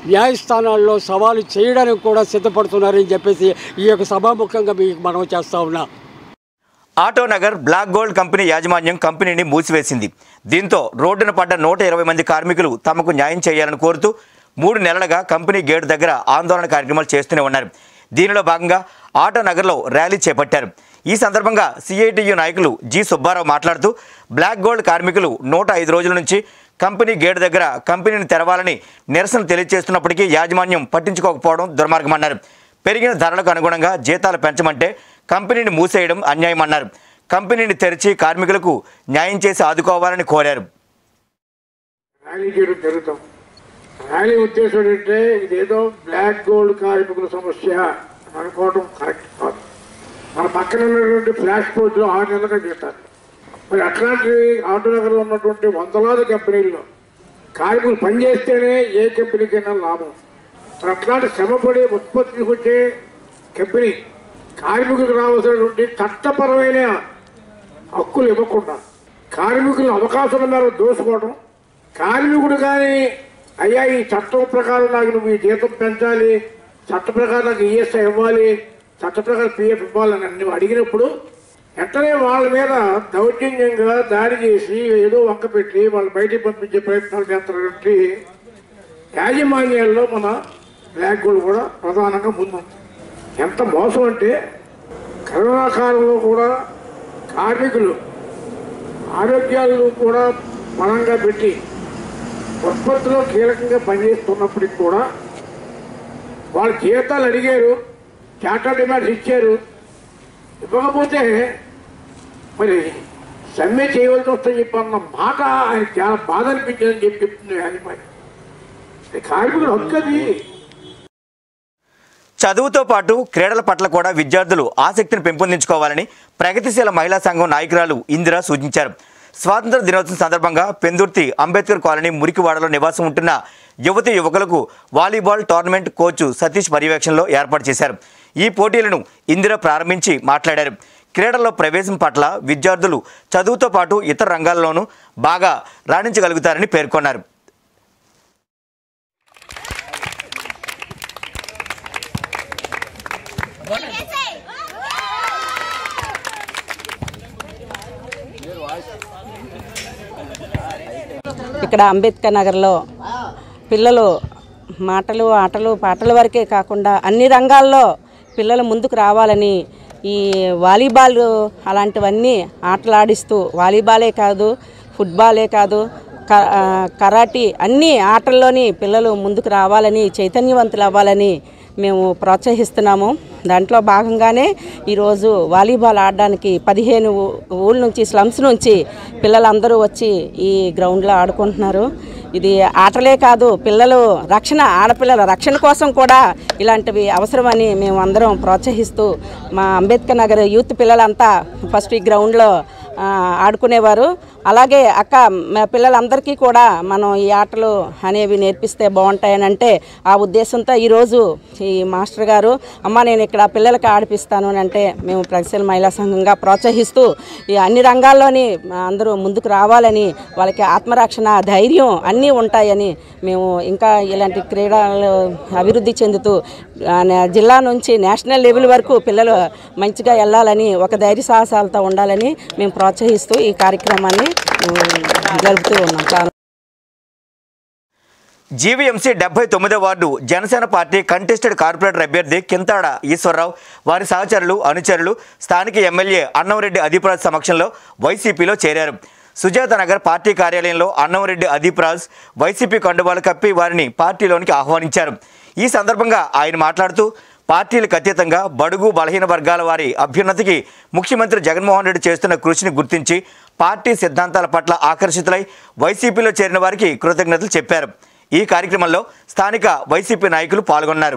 న్యాయస్థానాల్లో సవాలు చేయడానికి కూడా సిద్ధపడుతున్నారని చెప్పేసి ఈ యొక్క సభాముఖంగా మీకు మనం చేస్తా ఉన్నా auto Nagar black gold company యాజమాన్యం కంపెనీని మూసివేసింది దీంతో రోడ్డున పడ్డ నూట ఇరవై మంది కార్మికులు తమకు న్యాయం చేయాలని కోరుతూ మూడు నెలలుగా కంపెనీ గేటు దగ్గర ఆందోళన కార్యక్రమాలు చేస్తూనే ఉన్నారు దీనిలో భాగంగా ఆటో నగర్లో ర్యాలీ చేపట్టారు ఈ సందర్భంగా సిఐటియు నాయకులు జి సుబ్బారావు మాట్లాడుతూ బ్లాక్ గోల్డ్ కార్మికులు నూట ఐదు రోజుల నుంచి కంపెనీ గేటు దగ్గర కంపెనీని తెరవాలని నిరసన తెలియజేస్తున్నప్పటికీ యాజమాన్యం పట్టించుకోకపోవడం దుర్మార్గమన్నారు పెరిగిన ధరలకు అనుగుణంగా జీతాలు పెంచమంటే కంపెనీని మూసేయడం అన్యాయమన్నారు కంపెనీని తెరిచి కార్మికులకు న్యాయం చేసి ఆదుకోవాలని కోరారు ర్యాలీ చేయడం జరుగుతాం ర్యాలీ ఉద్దేశం ఏంటంటే ఇదేదో బ్లాక్ గోల్డ్ కార్మికుల సమస్య అని అనుకోవడం కరెక్ట్ కాదు మన పక్కన ఉన్నటువంటి ఫ్లాష్ పోర్ట్లో ఆరు నెలలుగా చేస్తారు మరి అట్లాంటి ఆటో నగర్లో ఉన్నటువంటి వందలాది కంపెనీల్లో కార్మికులు పనిచేస్తేనే ఏ కంపెనీకైనా లాభం మరి అట్లాంటి శ్రమపడి ఉత్పత్తి వచ్చే కంపెనీ కార్మికులకు రావాల్సినటువంటి చట్టపరమైన హక్కులు ఇవ్వకుండా కార్మికుల అవకాశాల మేరకు దోసుకోవడం కార్మికుడు కానీ అయ్యా ఈ చట్టం ప్రకారం నాకు నువ్వు ఈ జీతం పెంచాలి చట్ట ప్రకారం నాకు ఈఎస్ఐ ఇవ్వాలి చట్ట ప్రకారం పిఎఫ్ ఇవ్వాలని నువ్వు అడిగినప్పుడు వెంటనే వాళ్ళ మీద దౌర్జన్యంగా దాడి చేసి ఏదో వంక పెట్టి వాళ్ళు బయటికి పంపించే ప్రయత్నాలు చేస్తున్నటువంటి యాజమాన్యాల్లో మన బ్లాక్ గోల్డ్ కూడా ప్రధానంగా ముందుంది ఎంత మోసం అంటే కరోనా కాలంలో కూడా కార్మికులు ఆరోగ్యాలు కూడా బలంగా పెట్టి ఉత్పత్తిలో కీలకంగా పనిచేస్తున్నప్పటికి కూడా వాళ్ళ జీతాలు అడిగారు చాటా డిమాండ్స్ ఇచ్చారు ఇవ్వకపోతే మరి సమ్మె చేయవలసి వస్తుందని చెప్పి అన్న మాట ఆయన చాలా బాధ అనిపించిందని చెప్పి చెప్తుంది యాజమాన్యం కార్మికుడు హక్కు అది చదువుతో పాటు క్రీడల పట్ల కూడా విద్యార్థులు ఆసక్తిని పెంపొందించుకోవాలని ప్రగతిశీల మహిళా సంఘం నాయకురాలు ఇందిర సూచించారు స్వాతంత్ర దినోత్సవం సందర్భంగా పెందుర్తి అంబేద్కర్ కాలనీ మురికివాడలో నివాసం ఉంటున్న యువతి యువకులకు వాలీబాల్ టోర్నమెంట్ కోచ్ సతీష్ పర్యవేక్షణలో ఏర్పాటు చేశారు ఈ పోటీలను ఇందిర ప్రారంభించి మాట్లాడారు క్రీడల్లో ప్రవేశం పట్ల విద్యార్థులు చదువుతో పాటు ఇతర రంగాల్లోనూ బాగా రాణించగలుగుతారని పేర్కొన్నారు ఇక్కడ అంబేద్కర్ నగర్లో పిల్లలు మాటలు ఆటలు పాటల వరకే కాకుండా అన్ని రంగాల్లో పిల్లలు ముందుకు రావాలని ఈ వాలీబాల్ అలాంటివన్నీ ఆటలాడిస్తూ వాలీబాలే కాదు ఫుట్బాలే కాదు క- ఆ, కరాటీ అన్ని ఆటల్లోని పిల్లలు ముందుకు రావాలని చైతన్యవంతులు అవ్వాలని మేము ప్రోత్సహిస్తున్నాము దాంట్లో భాగంగానే ఈరోజు వాలీబాల్ ఆడడానికి పదిహేను ఊ- ఊళ్ళ నుంచి స్లమ్స్ నుంచి పిల్లలందరూ వచ్చి ఈ గ్రౌండ్లో ఆడుకుంటున్నారు ఇది ఆటలే కాదు పిల్లలు రక్షణ ఆడపిల్లల రక్షణ కోసం కూడా ఇలాంటివి అవసరమని మేము అందరం ప్రోత్సహిస్తూ మా అంబేద్కర్ నగర్ యూత్ పిల్లలంతా ఫస్ట్ ఈ గ్రౌండ్లో ఆ, ఆడుకునేవారు అలాగే అక్క మా పిల్లలందరికీ కూడా మనం ఈ ఆటలు అనేవి నేర్పిస్తే బాగుంటాయని అంటే ఆ ఉద్దేశంతో ఈరోజు ఈ మాస్టర్ గారు అమ్మ నేను ఇక్కడ పిల్లలకి ఆడిపిస్తాను అని అంటే మేము ప్రగతిశీల మహిళా సంఘంగా ప్రోత్సహిస్తూ ఈ అన్ని రంగాల్లోని అందరూ ముందుకు రావాలని వాళ్ళకి ఆత్మరక్షణ ధైర్యం అన్నీ ఉంటాయని మేము ఇంకా ఇలాంటి క్రీడలు అభివృద్ధి చెందుతూ ఆ, నే- జిల్లా నుంచి నేషనల్ లెవెల్ వరకు పిల్లలు మంచిగా వెళ్ళాలని ఒక ధైర్య సాహసాలతో ఉండాలని మేము ప్రోత్సహిస్తూ ఈ కార్యక్రమాన్ని ఉమ్, జరుపుతూ ఉన్నాం చాలా జీవీఎంసీ డెబ్బై తొమ్మిదో ward Janasena party contested corporator అభ్యర్థి కింతాడ ఈశ్వరరావు వారి సహచరులు అనుచరులు స్థానిక ఎమ్మెల్యే అన్నంరెడ్డి అదీప్రాజ్ సమక్షంలో వైసీపీలో చేరారు సుజాత నగర్ పార్టీ కార్యాలయంలో అన్నంరెడ్డి అదీప్రాజ్ వైసీపీ కండువాలు కప్పి వారిని పార్టీలోనికి ఆహ్వానించారు ఈ సందర్భంగా ఆయన మాట్లాడుతూ పార్టీలకు అతీతంగా బడుగు బలహీన వర్గాల వారి అభ్యున్నతికి ముఖ్యమంత్రి జగన్మోహన్ రెడ్డి చేస్తున్న కృషిని గుర్తించి పార్టీ సిద్ధాంతాల పట్ల ఆకర్షితులై వైసీపీలో చేరిన వారికి కృతజ్ఞతలు చెప్పారు ఈ కార్యక్రమంలో స్థానిక వైసీపీ నాయకులు పాల్గొన్నారు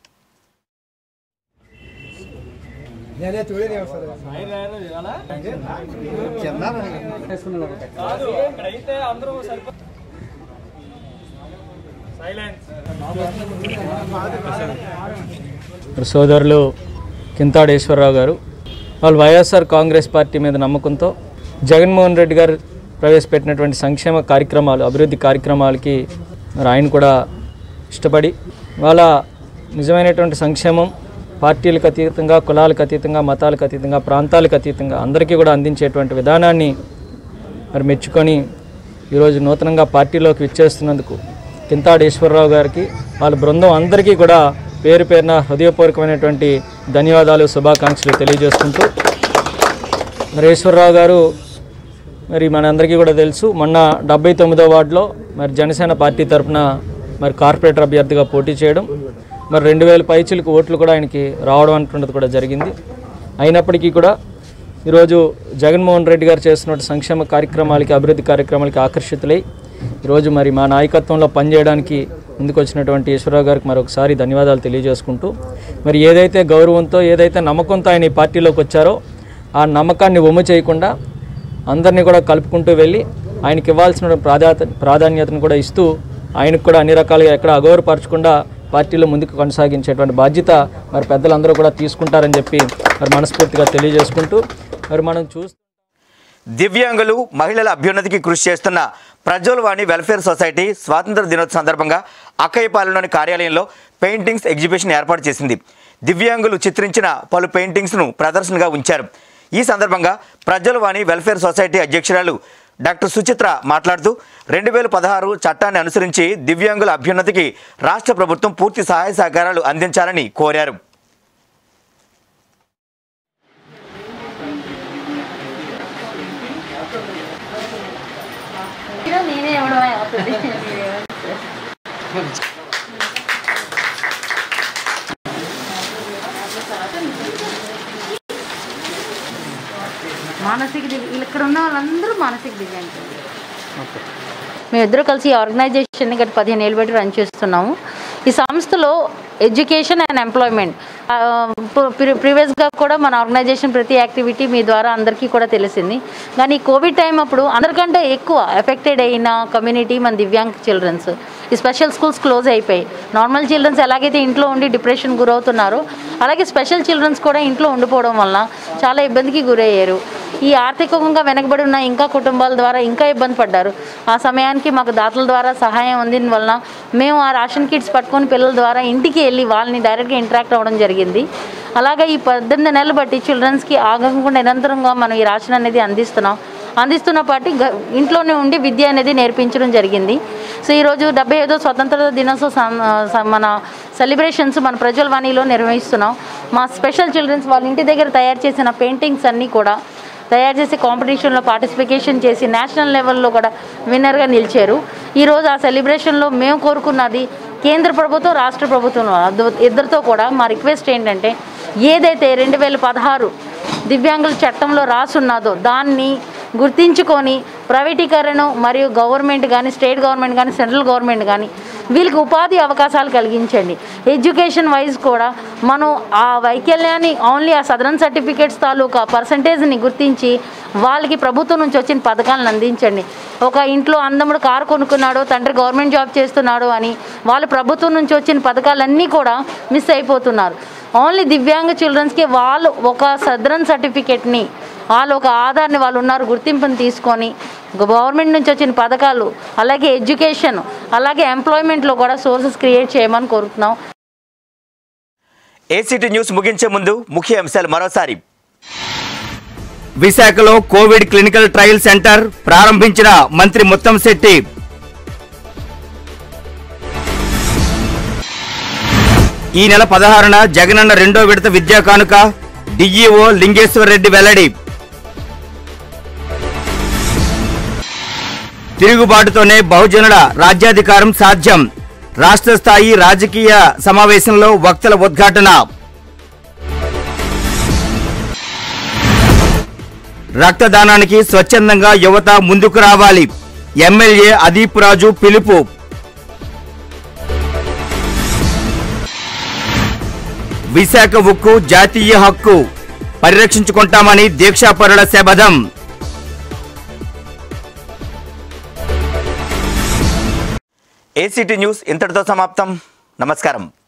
సోదరులు కింతాడేశ్వరరావు గారు వాళ్ళు వైఎస్ఆర్ కాంగ్రెస్ పార్టీ మీద నమ్మకంతో జగన్మోహన్ రెడ్డి గారు ప్రవేశపెట్టినటువంటి సంక్షేమ కార్యక్రమాలు అభివృద్ధి కార్యక్రమాలకి మరి ఆయన కూడా ఇష్టపడి వాళ్ళ నిజమైనటువంటి సంక్షేమం పార్టీలకు అతీతంగా కులాలకు అతీతంగా మతాలకు అతీతంగా ప్రాంతాలకు అతీతంగా అందరికీ కూడా అందించేటువంటి విధానాన్ని మరి మెచ్చుకొని ఈరోజు నూతనంగా పార్టీలోకి విచ్చేస్తున్నందుకు కింతాడు ఈశ్వరరావు గారికి వాళ్ళ బృందం అందరికీ కూడా పేరు పేరున హృదయపూర్వకమైనటువంటి ధన్యవాదాలు శుభాకాంక్షలు తెలియజేసుకుంటూ మరి ఈశ్వరరావు గారు మరి మనందరికీ కూడా తెలుసు మొన్న డెబ్బై తొమ్మిదో వార్డులో మరి జనసేన పార్టీ తరఫున మరి కార్పొరేటర్ అభ్యర్థిగా పోటీ చేయడం మరి రెండు వేల పైచిలకు ఓట్లు కూడా ఆయనకి రావడం అంటున్నది కూడా జరిగింది అయినప్పటికీ కూడా ఈరోజు జగన్మోహన్ రెడ్డి గారు చేస్తున్న సంక్షేమ కార్యక్రమాలకి అభివృద్ధి కార్యక్రమాలకి ఆకర్షితులై ఈరోజు మరి మా నాయకత్వంలో పనిచేయడానికి ముందుకు వచ్చినటువంటి ఈశ్వరరావు గారికి మరొకసారి ధన్యవాదాలు తెలియజేసుకుంటూ మరి ఏదైతే గౌరవంతో ఏదైతే నమ్మకంతో ఆయన ఈ పార్టీలోకి వచ్చారో ఆ నమ్మకాన్ని ఒమ్ము చేయకుండా అందరినీ కూడా కలుపుకుంటూ వెళ్ళి ఆయనకి ఇవ్వాల్సిన ప్రాధాన్యత ప్రాధాన్యతను కూడా ఇస్తూ ఆయనకు కూడా అన్ని రకాలుగా ఎక్కడ అగౌరవపరచకుండా పార్టీలో ముందుకు కొనసాగించేటువంటి బాధ్యత మరి పెద్దలందరూ కూడా తీసుకుంటారని చెప్పి మరి మనస్ఫూర్తిగా తెలియజేసుకుంటూ మరి మనం చూస్తూ దివ్యాంగులు మహిళల అభ్యున్నతికి కృషి చేస్తున్న ప్రజ్వలవాణి వెల్ఫేర్ సొసైటీ స్వాతంత్ర దినోత్సవ సందర్భంగా అక్కయ్యపాలెంలోని కార్యాలయంలో పెయింటింగ్స్ ఎగ్జిబిషన్ ఏర్పాటు చేసింది దివ్యాంగులు చిత్రించిన పలు పెయింటింగ్స్ను ప్రదర్శనగా ఉంచారు ఈ సందర్భంగా ప్రజ్వలవాణి వెల్ఫేర్ సొసైటీ అధ్యక్షురాలు డాక్టర్ సుచిత్ర మాట్లాడుతూ రెండు వేల పదహారు చట్టాన్ని అనుసరించి దివ్యాంగుల అభ్యున్నతికి రాష్ట్ర ప్రభుత్వం పూర్తి సహాయ సహకారాలు అందించాలని కోరారు నేనే ఇవ్వడమే అవుతుంది మానసిక దివ్య ఇక్కడ ఉన్న వాళ్ళందరూ మానసిక దివ్యాంగులు మేమిద్దరూ కలిసి ఈ ఆర్గనైజేషన్ని గత పదిహేను ఏళ్ళు బట్టి రన్ చేస్తున్నాము ఈ సంస్థలో ఎడ్యుకేషన్ అండ్ ఎంప్లాయ్మెంట్ ప్రీవియస్గా కూడా మన ఆర్గనైజేషన్ ప్రతి యాక్టివిటీ మీ ద్వారా అందరికీ కూడా తెలిసింది కానీ ఈ కోవిడ్ టైం అప్పుడు అందరికంటే ఎక్కువ ఎఫెక్టెడ్ అయిన కమ్యూనిటీ మన దివ్యాంగ్ చిల్డ్రన్స్ ఈ స్పెషల్ స్కూల్స్ క్లోజ్ అయిపోయాయి నార్మల్ చిల్డ్రన్స్ ఎలాగైతే ఇంట్లో ఉండి డిప్రెషన్ గురవుతున్నారో అలాగే స్పెషల్ చిల్డ్రన్స్ కూడా ఇంట్లో ఉండిపోవడం వల్ల చాలా ఇబ్బందికి గురయ్యారు ఈ ఆర్థికంగా వెనకబడి ఉన్న ఇంకా కుటుంబాల ద్వారా ఇంకా ఇబ్బంది పడ్డారు ఆ సమయానికి మాకు దాతల ద్వారా సహాయం అందిన వలన మేము ఆ రేషన్ కిట్స్ పట్టుకొని పిల్లల ద్వారా ఇంటికి వెళ్ళి వాళ్ళని డైరెక్ట్గా ఇంటరాక్ట్ అవ్వడం జరిగింది అలాగే ఈ పద్దెనిమిది నెలలు బట్టి చిల్డ్రన్స్కి ఆగకుండా నిరంతరంగా మనం ఈ రేషన్ అనేది అందిస్తున్నాం అందిస్తున్న పాటి గ- ఇంట్లోనే ఉండి విద్య అనేది నేర్పించడం జరిగింది సో ఈరోజు డెబ్బై ఐదో స్వతంత్ర దినోత్సవ సం- స- మన సెలబ్రేషన్స్ మన ప్రజల వాణిలో నిర్వహిస్తున్నాం మా స్పెషల్ చిల్డ్రన్స్ వాళ్ళ ఇంటి దగ్గర తయారు చేసిన పెయింటింగ్స్ అన్నీ కూడా తయారు చేసి కాంపిటీషన్లో పార్టిసిపేషన్ చేసి నేషనల్ లెవెల్లో కూడా విన్నర్గా నిలిచారు ఈరోజు ఆ సెలబ్రేషన్లో మేము కోరుకున్నది కేంద్ర ప్రభుత్వం రాష్ట్ర ప్రభుత్వం అద్దు- ఇద్దరితో కూడా మా రిక్వెస్ట్ ఏంటంటే ఏదైతే రెండు వేల పదహారు దివ్యాంగుల చట్టంలో రాసున్నదో దాన్ని గుర్తించుకొని ప్రైవేటీకరణ మరియు గవర్నమెంట్ కానీ స్టేట్ గవర్నమెంట్ కానీ సెంట్రల్ గవర్నమెంట్ కానీ వీళ్ళకి ఉపాధి అవకాశాలు కలిగించండి ఎడ్యుకేషన్ వైజ్ కూడా మనం ఆ వైకల్యాన్ని ఓన్లీ ఆ సదరన్ సర్టిఫికేట్స్ తాలూకా పర్సంటేజ్ని గుర్తించి వాళ్ళకి ప్రభుత్వం నుంచి వచ్చిన పథకాలను అందించండి ఒక ఇంట్లో అందముడు కారు కొనుక్కున్నాడు తండ్రి గవర్నమెంట్ జాబ్ చేస్తున్నాడు అని వాళ్ళు ప్రభుత్వం నుంచి వచ్చిన పథకాలన్నీ కూడా మిస్ అయిపోతున్నారు ఓన్లీ దివ్యాంగ చిల్డ్రన్స్కి వాళ్ళు ఒక సదరన్ సర్టిఫికేట్ని వాళ్ళు ఒక ఆధార్ని వాళ్ళు ఉన్నారు గుర్తింపుని తీసుకొని గవర్నమెంట్ నుంచి వచ్చిన పథకాలు అలాగే ఎడ్యుకేషన్ అలాగే ఎంప్లాయ్మెంట్లో కూడా సోర్సెస్ క్రియేట్ చేయమని కోరుతున్నాం ఏసీటీ న్యూస్ ముగించే ముందు ముఖ్య అంశాలు మరోసారి విశాఖలో కోవిడ్ క్లినికల్ ట్రయల్ సెంటర్ ప్రారంభించిన మంత్రి ముత్తంశెట్టి ఈ నెల పదహారున జగనన్న రెండో విడత విద్యా కానుక డిఈఓ లింగేశ్వర్ రెడ్డి వెల్లడి తిరుగుబాటుతోనే బహుజనుల రాజ్యాధికారం సాధ్యం రాష్ట్ర స్థాయి రాజకీయ సమావేశంలో వక్తల ఉద్ఘాటన రక్తదానానికి స్వచ్ఛందంగా యువత ముందుకు రావాలి ఎమ్మెల్యే అదీప్ రాజు పిలుపు విశాఖ ఉక్కు జాతీయ హక్కు పరిరక్షించుకుంటామని దీక్షాపరుల శబదం ఏసీటీ న్యూస్ ఇంతటితో సమాప్తం నమస్కారం